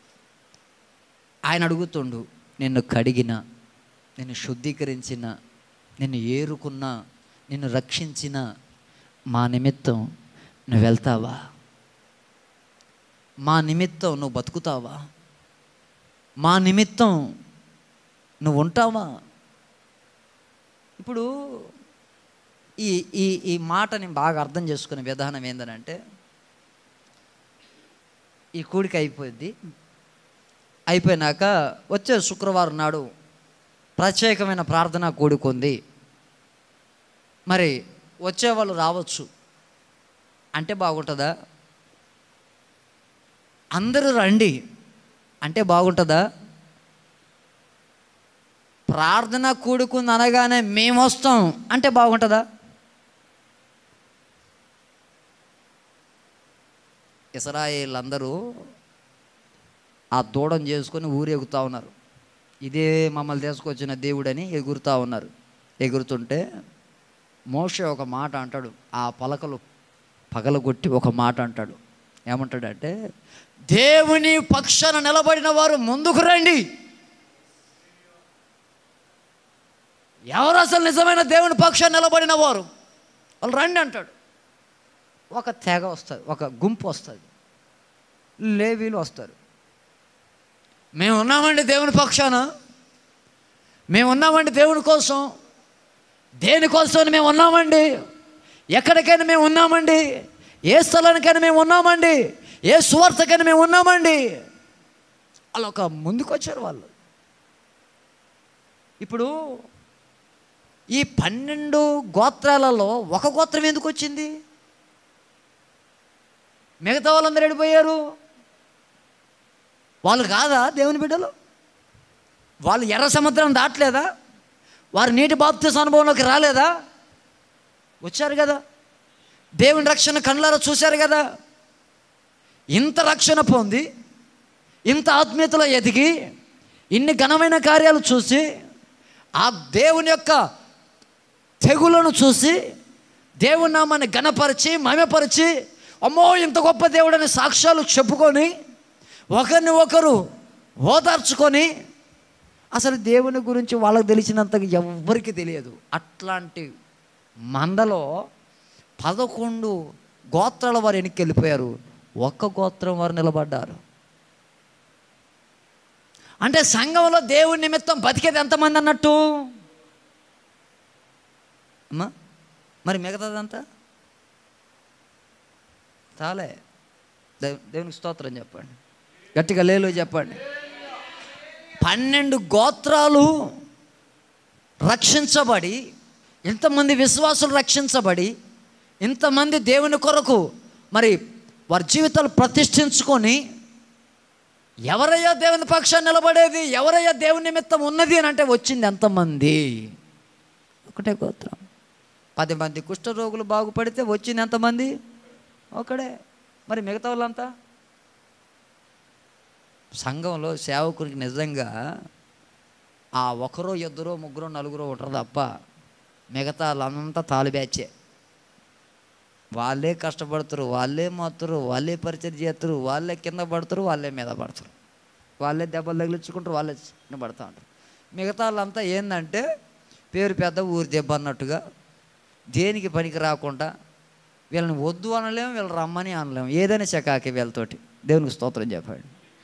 ఆయన అడుగుతుండు నిన్ను కడిగిన నిన్ను శుద్ధీకరించిన నిన్ను ఏరుకున్న నిన్ను రక్షించిన మా నిమిత్తం నువ్వు వెళ్తావా మా నిమిత్తం నువ్వు బతుకుతావా మా నిమిత్తం నువ్వు ఉంటావా ఇప్పుడు ఈ ఈ ఈ మాటని బాగా అర్థం చేసుకునే విధానం ఏంటంటే ఈ కూడిక అయిపోయింది అయిపోయినాక వచ్చే శుక్రవారం నాడు ప్రత్యేకమైన ప్రార్థన కూడుకుంది మరి వచ్చేవాళ్ళు రావచ్చు అంటే బాగుంటుందా అందరూ రండి అంటే బాగుంటుందా ప్రార్థన కూడుకుంది అనగానే మేము వస్తాం అంటే బాగుంటుందా ఇస్రాయేల్ అందరూ ఆ దూడం చేసుకొని ఊరేగుతూ ఉన్నారు ఇదే మమ్మల్ని తీసుకొచ్చిన దేవుడని ఎగురుతూ ఉన్నారు ఎగురుతుంటే మోషే ఒక మాట అంటాడు ఆ పలకలు పగలగొట్టి ఒక మాట అంటాడు ఏమంటాడంటే దేవుని పక్షాన నిలబడిన వారు ముందుకు రండి ఎవరు అసలు నిజమైన దేవుని పక్షాన నిలబడిన వారు వాళ్ళు రండి అంటాడు ఒక తెగ వస్తుంది ఒక గుంపు వస్తుంది లేవీలు వస్తారు మేము ఉన్నామండి దేవుని పక్షాన మేము ఉన్నామండి దేవుని కోసం దేనికోసం మేము ఉన్నామండి ఎక్కడికైనా మేము ఉన్నామండి ఏ స్థలానికైనా మేము ఉన్నామండి ఏ సువార్తకైనా మేము ఉన్నామండి వాళ్ళు ఒక ముందుకు వచ్చారు వాళ్ళు ఇప్పుడు ఈ పన్నెండు గోత్రాలలో ఒక గోత్రం ఎందుకు వచ్చింది మిగతా వాళ్ళందరూ వెళ్ళిపోయారు వాళ్ళు కాదా దేవుని బిడ్డలు వాళ్ళు ఎర్ర సముద్రం దాటలేదా వారు నీటి బాప్తిస్ అనుభవంలోకి రాలేదా వచ్చారు కదా దేవుని రక్షణ కళ్ళారా చూశారు కదా ఇంత రక్షణ పొంది ఇంత ఆత్మీయతలో ఎదిగి ఇన్ని ఘనమైన కార్యాలు చూసి ఆ దేవుని యొక్క తెగులను చూసి దేవుని నామాన్ని ఘనపరిచి మహిమపరిచి అమ్మో ఇంత గొప్ప దేవుడని సాక్ష్యాలు చెప్పుకొని ఒకరిని ఒకరు ఓదార్చుకొని అసలు దేవుని గురించి వాళ్ళకి తెలిసినంతగా ఎవ్వరికి తెలియదు అట్లాంటి మందలో పదకొండు గోత్రాల వారు వెనక్కి వెళ్ళిపోయారు ఒక్క గోత్రం వారు నిలబడ్డారు అంటే సంఘంలో దేవుని నిమిత్తం బతికేది ఎంతమంది అన్నట్టు అమ్మా మరి మిగతాదంతా చాలే దేవు దేవునికి స్తోత్రం చెప్పండి గట్టిగా లేలు చెప్పండి పన్నెండు గోత్రాలు రక్షించబడి ఇంతమంది విశ్వాసులు రక్షించబడి ఇంతమంది దేవుని కొరకు మరి వారి జీవితాలు ప్రతిష్ఠించుకొని ఎవరయ్యా దేవుని పక్షాన్ని నిలబడేది ఎవరయ్యా దేవుని నిమిత్తం ఉన్నది అని అంటే వచ్చింది ఎంతమంది ఒకటే గోత్రం పది మంది కుష్ఠరోగులు బాగుపడితే వచ్చింది ఎంతమంది ఒకడే మరి మిగతా వాళ్ళంతా సంఘంలో సేవకునికి నిజంగా ఆ ఒకరో ఇద్దరో ముగ్గురో నలుగురో ఉంటారు తప్ప మిగతా వాళ్ళంతా తాలు బ్యాచే వాళ్ళే కష్టపడతారు వాళ్ళే మొత్తరు వాళ్ళే పరిచయం చేస్తారు వాళ్ళే కింద పడతారు వాళ్ళే మీద పడతారు వాళ్ళే దెబ్బలు తగిలించుకుంటారు వాళ్ళే కింద పడతా ఉంటారు మిగతా వాళ్ళంతా ఏంటంటే పేరు పెద్ద ఊరి దెబ్బ అన్నట్టుగా దేనికి పనికి రాకుండా వీళ్ళని వద్దు అనలేము వీళ్ళు రమ్మని అనలేము ఏదైనా చకాకి వీళ్ళతోటి దేవునికి స్తోత్రం చెప్పండి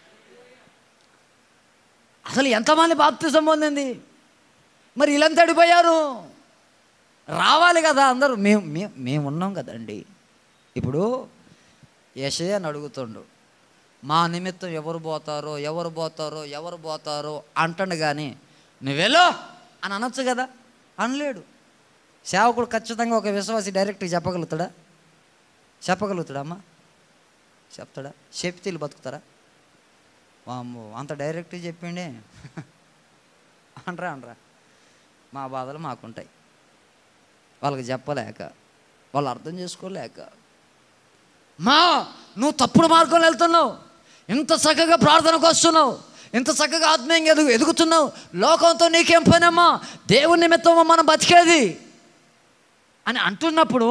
అసలు ఎంతమంది బాప్తిజం పొందింది మరి వీళ్ళంతా అడిపోయారు రావాలి కదా అందరూ మేము మేము మేము ఉన్నాం కదండి ఇప్పుడు యశయ్య అని అడుగుతుండు మా నిమిత్తం ఎవరు పోతారో ఎవరు పోతారో ఎవరు పోతారో అంటాడు కానీ నువ్వెలో అని అనొచ్చు కదా అనలేడు సేవకుడు ఖచ్చితంగా ఒక విశ్వాసి డైరెక్ట్గా చెప్పగలుగుతాడా చెప్పగలుగుతాడా అమ్మా చెప్తాడా చెప్తే బతుకుతారా వామ్మో అంత డైరెక్ట్గా చెప్పిండే అనరా అనరా మా బాధలు మాకుంటాయి వాళ్ళకి చెప్పలేక వాళ్ళు అర్థం చేసుకోలేక మా నువ్వు తప్పుడు మార్గంలో వెళ్తున్నావు ఇంత చక్కగా ప్రార్థనకు వస్తున్నావు ఇంత చక్కగా ఆత్మీయంగా ఎదుగు ఎదుగుతున్నావు లోకంతో నీకేం పనమ్మా దేవుని నిమిత్తం మనం బతికేది అని అంటున్నప్పుడు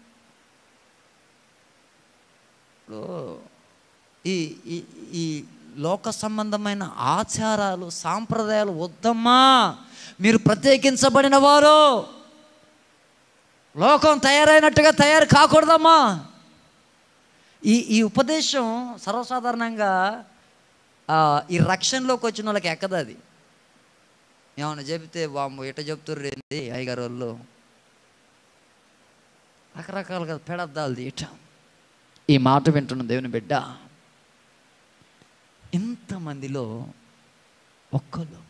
ఇప్పుడు ఈ ఈ ఈ లోక సంబంధమైన ఆచారాలు సాంప్రదాయాలు వద్దమ్మా మీరు ప్రత్యేకించబడిన వారు లోకం తయారైనట్టుగా తయారు కాకూడదమ్మా ఈ ఈ ఉపదేశం సర్వసాధారణంగా ఆ, ఈ రక్షణలోకి వచ్చిన వాళ్ళకి ఎక్కదు అది ఏమన్నా చెబితే వాము ఎట చెప్తుర్రు ఏంది అయ్యగారు వాళ్ళు రకరకాలుగా పెడద్దాలు తీయటం ఈ మాట వింటున్న దేవుని బిడ్డ ఇంతమందిలో ఒక్కళ్ళు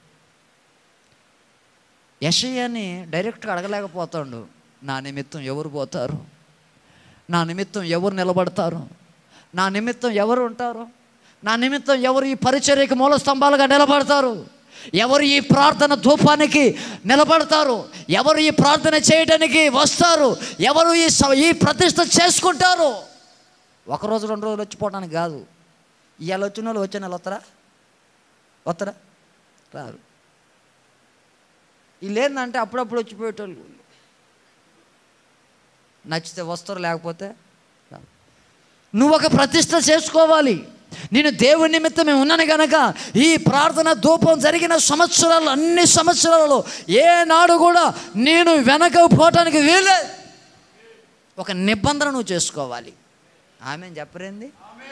యషయాన్ని డైరెక్ట్గా అడగలేకపోతాడు నా నిమిత్తం ఎవరు పోతారు నా నిమిత్తం ఎవరు నిలబడతారు నా నిమిత్తం ఎవరు ఉంటారు నా నిమిత్తం ఎవరు ఈ పరిచర్యకి మూల స్తంభాలుగా నిలబడతారు ఎవరు ఈ ప్రార్థన ధూపానికి నిలబడతారు ఎవరు ఈ ప్రార్థన చేయడానికి వస్తారు ఎవరు ఈ స- ఈ ప్రతిష్ట చేసుకుంటారు ఒక రోజు రెండు రోజులు వచ్చిపోవడానికి కాదు ఇవాళ వచ్చిన వాళ్ళు వచ్చే నెల వస్తారా వస్తారా రారు వీళ్ళు ఏంటంటే అప్పుడప్పుడు వచ్చిపోయేటోళ్ళు నచ్చితే వస్తారు లేకపోతే రారు. నువ్వు ఒక ప్రతిష్ట చేసుకోవాలి నేను దేవుని నిమిత్తం మేము ఉన్నాను గనక ఈ ప్రార్థన ధూపం జరిగిన సంవత్సరాలు అన్ని సంవత్సరాలలో ఏనాడు కూడా నేను వెనక పోవటానికి వీలే ఒక నిబంధన నువ్వు చేసుకోవాలి ఆమె చెప్పరేంది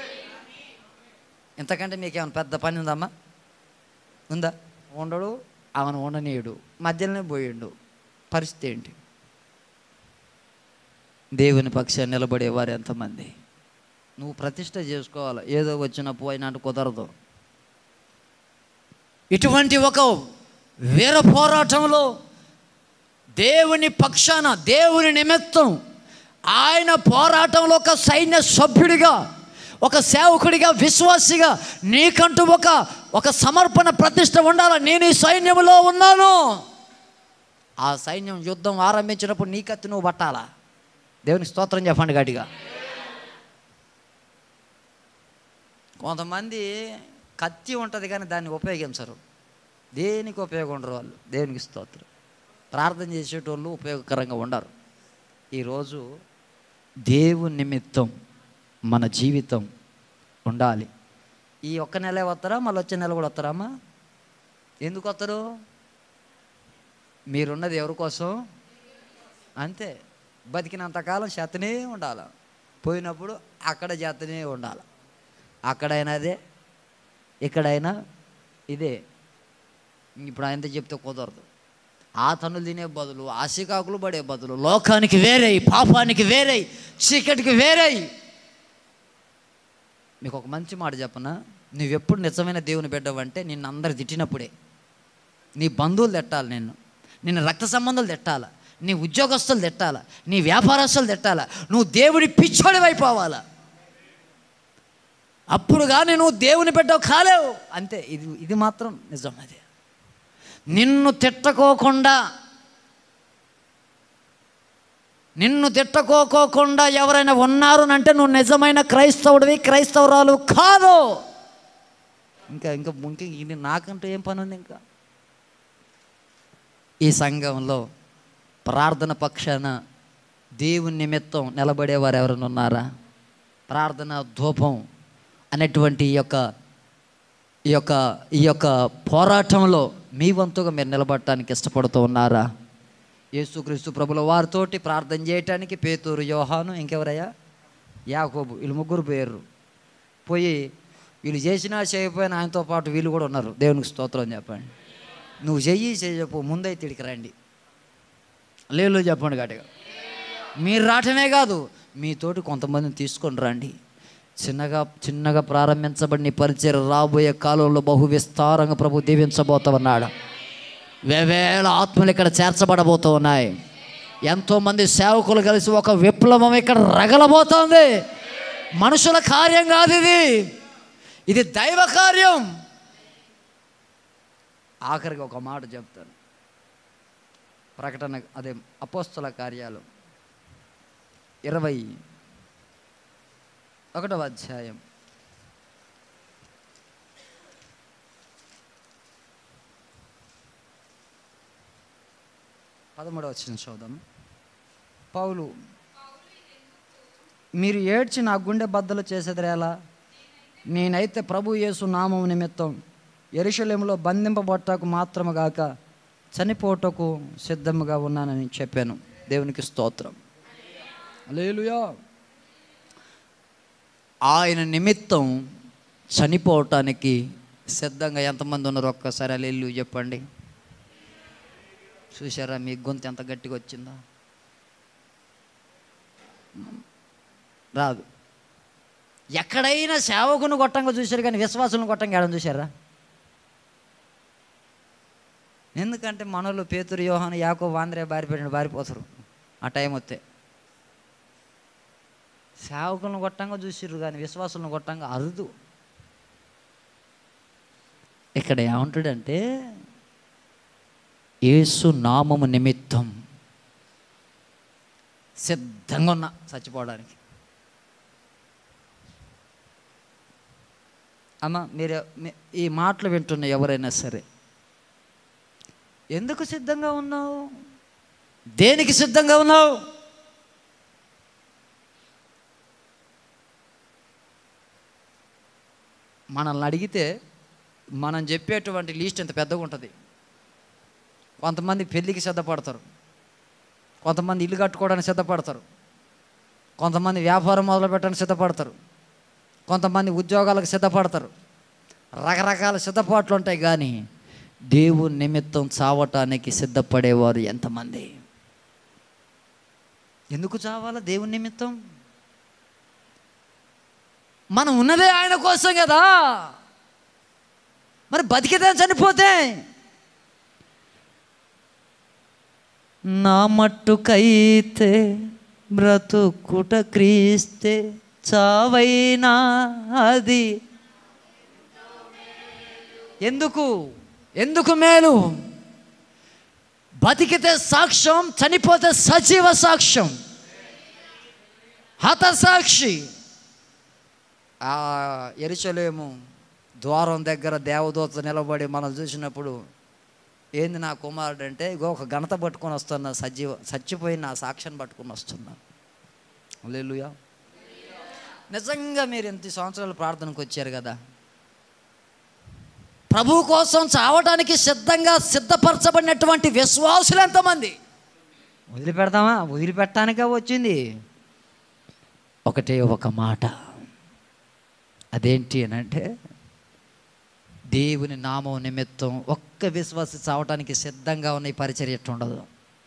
ఇంతకంటే మీకేమైనా పెద్ద పని ఉందమ్మా ఉందా ఉండడు ఆమెను ఉండనీయుడు మధ్యలోనే పోయిండు పరిస్థితి ఏంటి దేవుని పక్షాన్ని నిలబడేవారు ఎంతమంది నువ్వు ప్రతిష్ట చేసుకోవాలి ఏదో వచ్చిన పోయినట్టు కుదరదు ఇటువంటి ఒక వీర పోరాటంలో దేవుని పక్షాన దేవుని నిమిత్తం ఆయన పోరాటంలో ఒక సైన్య సభ్యుడిగా ఒక సేవకుడిగా విశ్వాసిగా నీకంటూ ఒక ఒక సమర్పణ ప్రతిష్ట ఉండాలి నేను ఈ సైన్యంలో ఉన్నాను ఆ సైన్యం యుద్ధం ఆరంభించినప్పుడు నీ కత్తి నువ్వు పట్టాలా దేవునికి స్తోత్రం చెప్పండి గట్టిగా కొంతమంది కత్తి ఉంటుంది కానీ దాన్ని ఉపయోగించరు దేనికి ఉపయోగం ఉండరు వాళ్ళు దేవునికి స్తోత్రం ప్రార్థన చేసేటోళ్ళు ఉపయోగకరంగా ఉండరు ఈరోజు దేవుని నిమిత్తం మన జీవితం ఉండాలి ఈ ఒక్క నెలే వస్తారా మళ్ళీ వచ్చే నెల కూడా వస్తారమ్మా ఎందుకు వస్తారు మీరున్నది ఎవరి కోసం అంతే బతికినంతకాలం చేతనే ఉండాలి పోయినప్పుడు అక్కడ చేతనే ఉండాలి అక్కడైనా అదే ఇక్కడైనా ఇదే ఇప్పుడు ఆయనతో చెప్తే కుదరదు ఆ తనులు తినే బదులు ఆశికాకులు పడే బదులు లోకానికి వేరై పాపానికి వేరై చీకటికి వేరై మీకు ఒక మంచి మాట చెప్పనా నువ్వెప్పుడు నిజమైన దేవుని బిడ్డవంటే నిన్ను అందరు తిట్టినప్పుడే నీ బంధువులు తిట్టాలి నిన్ను నిన్ను రక్త సంబంధాలు తిట్టాల నీ ఉద్యోగస్తులు తిట్టాల నీ వ్యాపారస్తులు తిట్టాల నువ్వు దేవుడి పిచ్చోడి అయిపోవాలా అప్పుడు కానీ నువ్వు దేవుని బిడ్డవు కాలేవు అంతే ఇది ఇది మాత్రం నిజం అది నిన్ను తిట్టకోకుండా నిన్ను తిట్టకోకోకుండా ఎవరైనా ఉన్నారు అంటే నువ్వు నిజమైన క్రైస్తవుడివి క్రైస్తవురాలు కాదు ఇంకా ఇంకా ఇంక ఇది నాకంటూ ఏం పని ఉంది ఇంకా ఈ సంఘంలో ప్రార్థన పక్షాన దేవుని నిమిత్తం నిలబడేవారు ఎవరైనా ఉన్నారా ప్రార్థన ధూపం అనేటువంటి ఈ యొక్క ఈ యొక్క ఈ యొక్క పోరాటంలో మీ వంతుగా మీరు నిలబడటానికి ఇష్టపడుతూ ఉన్నారా యేసుక్రీస్తు ప్రభుల వారితోటి ప్రార్థన చేయటానికి పేతూరు యోహాను ఇంకెవరయ్యా యాకోబు వీళ్ళు ముగ్గురు పోయారు పోయి వీళ్ళు చేసినా చేయకపోయినా ఆయనతో పాటు వీళ్ళు కూడా ఉన్నారు దేవునికి స్తోత్రం చెప్పండి నువ్వు చెయ్యి చేయపో ముందైతే ఇడికి రండి లేదు చెప్పండి గట్టిగా మీరు రావటమే కాదు మీతోటి కొంతమందిని తీసుకొని రండి చిన్నగా చిన్నగా ప్రారంభించబడిన ఈ పరిచయం రాబోయే కాలంలో బహు విస్తారంగా ప్రభు దీవించబోతా ఉన్నాడు వేవేల ఆత్మలు ఇక్కడ చేర్చబడబోతూ ఉన్నాయి ఎంతోమంది సేవకులు కలిసి ఒక విప్లవం ఇక్కడ రగలబోతోంది మనుషుల కార్యం కాదు ఇది ఇది దైవ కార్యం ఆఖరికి ఒక మాట చెప్తాను ప్రకటన అదే అపోస్తుల కార్యాలు ఇరవై ఒకటవ అధ్యాయం పదమూడవ వచ్చిన చూద్దాం పౌలు మీరు ఏడ్చి నా గుండె బద్దలు చేసేది ఎలా నేనైతే ప్రభు యేసు నామం నిమిత్తం ఎరుషలేములో బంధింపబట్టకు మాత్రము గాక చనిపోటకు సిద్ధముగా ఉన్నానని చెప్పాను దేవునికి స్తోత్రం లేలుయా ఆయన నిమిత్తం చనిపోవటానికి సిద్ధంగా ఎంతమంది ఉన్నారు ఒక్కసారి అల్లెల్లు చెప్పండి చూసారా మీ గొంతు ఎంత గట్టిగా వచ్చిందో రాదు ఎక్కడైనా సేవకుని కొట్టంగా చూశారు కానీ విశ్వాసులను కొట్టంగా ఏడని చూసారా ఎందుకంటే మనలో పేతురు యోహాను యాకో వాంద్రే బారిపోయిన బారిపోతారు ఆ టైం వస్తే సేవకులను కొట్టంగా చూసిర్రు కానీ విశ్వాసులను కొట్టంగా అరుదు ఇక్కడ ఏమంటాడంటే యేసు నామము నిమిత్తం సిద్ధంగా ఉన్నా చచ్చిపోవడానికి అమ్మ మీరు మీ- ఈ మాటలు వింటున్న ఎవరైనా సరే ఎందుకు సిద్ధంగా ఉన్నావు దేనికి సిద్ధంగా ఉన్నావు మనల్ని అడిగితే మనం చెప్పేటువంటి లీస్ట్ ఎంత పెద్దగా ఉంటుంది కొంతమంది పెళ్ళికి సిద్ధపడతారు కొంతమంది ఇల్లు కట్టుకోవడానికి సిద్ధపడతారు కొంతమంది వ్యాపారం మొదలు పెట్టడానికి సిద్ధపడతారు కొంతమంది ఉద్యోగాలకు సిద్ధపడతారు రకరకాల సిద్ధపాట్లు ఉంటాయి కానీ దేవుని నిమిత్తం చావటానికి సిద్ధపడేవారు ఎంతమంది ఎందుకు చావాలా దేవుని నిమిత్తం మనం ఉన్నదే ఆయన కోసం కదా మరి బతికితే చనిపోతే నా మట్టుకైతే బ్రతుకుట క్రీస్తే చావైనా అది ఎందుకు ఎందుకు మేలు బతికితే సాక్ష్యం చనిపోతే సజీవ సాక్ష్యం హతసాక్షి ఆ ఎరుచలేము ద్వారం దగ్గర దేవదూత నిలబడి మనం చూసినప్పుడు ఏంది నా కుమారుడు అంటే ఇగో ఒక ఘనత పట్టుకొని వస్తున్నా సజీవ చచ్చిపోయి నా సాక్ష్యాన్ని పట్టుకొని వస్తున్నా లేలుయా నిజంగా మీరు ఎంత సంవత్సరాలు ప్రార్థనకు వచ్చారు కదా ప్రభు కోసం చావటానికి సిద్ధంగా సిద్ధపరచబడినటువంటి విశ్వాసులు ఎంతమంది వదిలిపెడతామా వదిలిపెట్టడానికే వచ్చింది ఒకటే ఒక మాట అదేంటి అని అంటే దేవుని నామం నిమిత్తం ఒక్క విశ్వాసి చావటానికి సిద్ధంగా ఉన్న ఈ పరిచర్య ఎట్టు ఉండదు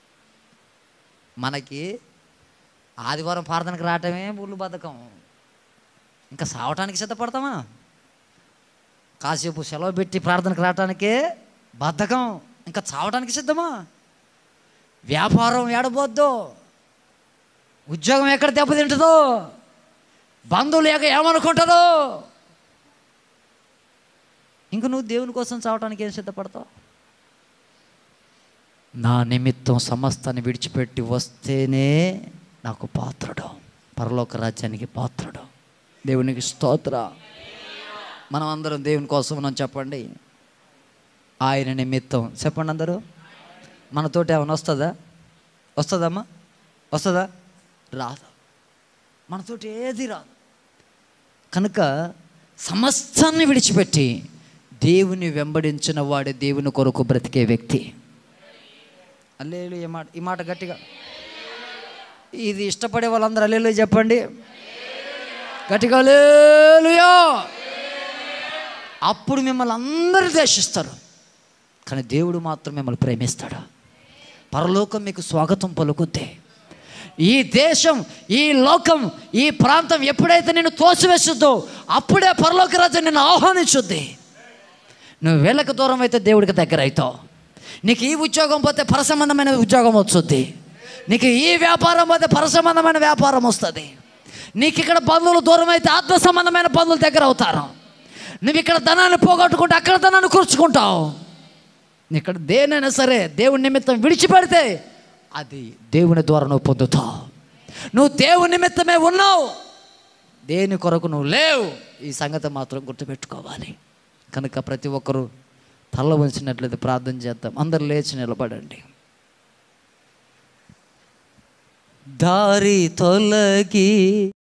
మనకి ఆదివారం ప్రార్థనకు రావటమే ఊళ్ళు బద్ధకం ఇంకా సావటానికి సిద్ధపడతామా కాసేపు సెలవు పెట్టి ప్రార్థనకు రావటానికే బద్ధకం ఇంకా చావటానికి సిద్ధమా వ్యాపారం ఏడబోద్దో ఉద్యోగం ఎక్కడ దెబ్బతింటుందో బంధువులు ఎక్క ఏమనుకుంటుందో ఇంక నువ్వు దేవుని కోసం చావటానికి ఏం సిద్ధపడతావు నా నిమిత్తం సమస్తాన్ని విడిచిపెట్టి వస్తేనే నాకు పాత్రుడు పరలోక రాజ్యానికి పాత్రుడు దేవునికి స్తోత్ర మనం అందరం దేవుని కోసం మనం చెప్పండి ఆయన నిమిత్తం చెప్పండి అందరూ మనతోటి ఏమైనా వస్తుందా వస్తుందమ్మా వస్తుందా రాదు మనతోటి ఏది రాదు కనుక సమస్తాన్ని విడిచిపెట్టి దేవుని వెంబడించిన వాడే దేవుని కొరకు బ్రతికే వ్యక్తి అల్లేలు ఈ మాట ఈ మాట గట్టిగా ఇది ఇష్టపడే వాళ్ళందరూ అల్లేలు చెప్పండి గట్టిగా లేలుయా అప్పుడు మిమ్మల్ని అందరూ ద్వేషిస్తారు కానీ దేవుడు మాత్రం మిమ్మల్ని ప్రేమిస్తాడు పరలోకం మీకు స్వాగతం పలుకుద్ది ఈ దేశం ఈ లోకం ఈ ప్రాంతం ఎప్పుడైతే నేను తోసివేస్తుందో అప్పుడే పరలోక రాజ్యం నిన్ను ఆహ్వానించుద్ది నువ్వు వీళ్ళకి దూరం అయితే దేవుడికి దగ్గర అవుతావు నీకు ఈ ఉద్యోగం పోతే పరసంబంధమైన ఉద్యోగం వస్తుంది నీకు ఈ వ్యాపారం పోతే పరసంబంధమైన వ్యాపారం వస్తుంది నీకు ఇక్కడ బంధువులు దూరం అయితే ఆత్మ సంబంధమైన బంధువులు దగ్గర అవుతారు నువ్వు ఇక్కడ ధనాన్ని పోగొట్టుకుంటే అక్కడ ధనాన్ని కూర్చుకుంటావు ఇక్కడ దేనైనా సరే దేవుని నిమిత్తం విడిచిపెడితే అది దేవుని ద్వారా నువ్వు పొందుతావు నువ్వు దేవుని నిమిత్తమే ఉన్నావు దేని కొరకు నువ్వు లేవు ఈ సంగతి మాత్రం గుర్తుపెట్టుకోవాలి కనుక ప్రతి ఒక్కరూ తల్ల వంచినట్లయితే ప్రార్థన చేద్దాం అందరు లేచి నిలబడండి దారి తొలగి